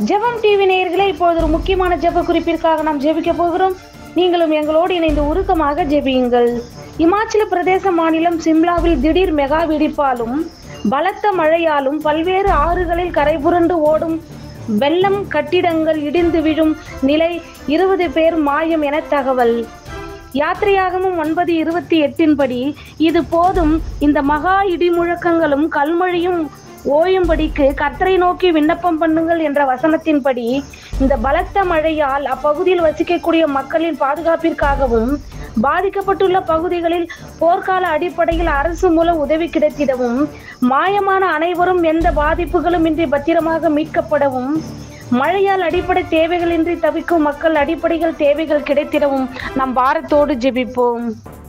ஜெபம் டிவி நேயர்களே இப்பொழுது ஒரு முக்கியமான ஜெப குறிப்பிற்காக நாம் ஜெபிக்க போகிறோம் நீங்களும் எங்களோடு இணைந்து உருக்கமாக ஜெபியுங்கள் இமாச்சல பிரதேச மாநிலம் சிம்லாவில் திடீர் மெகா வெடிப்பாலும் பலத்த மழையாலும் பல்வேறு ஆறுகளில் கரைபுரண்டு ஓடும் வெள்ளம் கட்டிடங்கள் இடிந்து விழும் நிலை இருபது பேர் மாயம் என தகவல் யாத்திரையாகமும் ஒன்பது இருபத்தி எட்டின் படி இது போதும் இந்த மகா இடி முழக்கங்களும் கல்மழையும் ஓயும்படிக்கு கர்த்தரை நோக்கி விண்ணப்பம் பண்ணுங்கள் என்ற வசனத்தின்படி இந்த பலத்த மழையால் அப்பகுதியில் வசிக்கக்கூடிய மக்களின் பாதுகாப்பிற்காகவும் பாதிக்கப்பட்டுள்ள பகுதிகளில் போர்க்கால அடிப்படையில் அரசு மூலம் உதவி கிடைத்திடவும் மாயமான அனைவரும் எந்த பாதிப்புகளும் இன்றி பத்திரமாக மீட்கப்படவும் மழையால் அடிப்படை தேவைகளின்றி தவிக்கும் மக்கள் அடிப்படைகள் தேவைகள் கிடைத்திடவும் நம் பாரத்தோடு ஜெபிப்போம்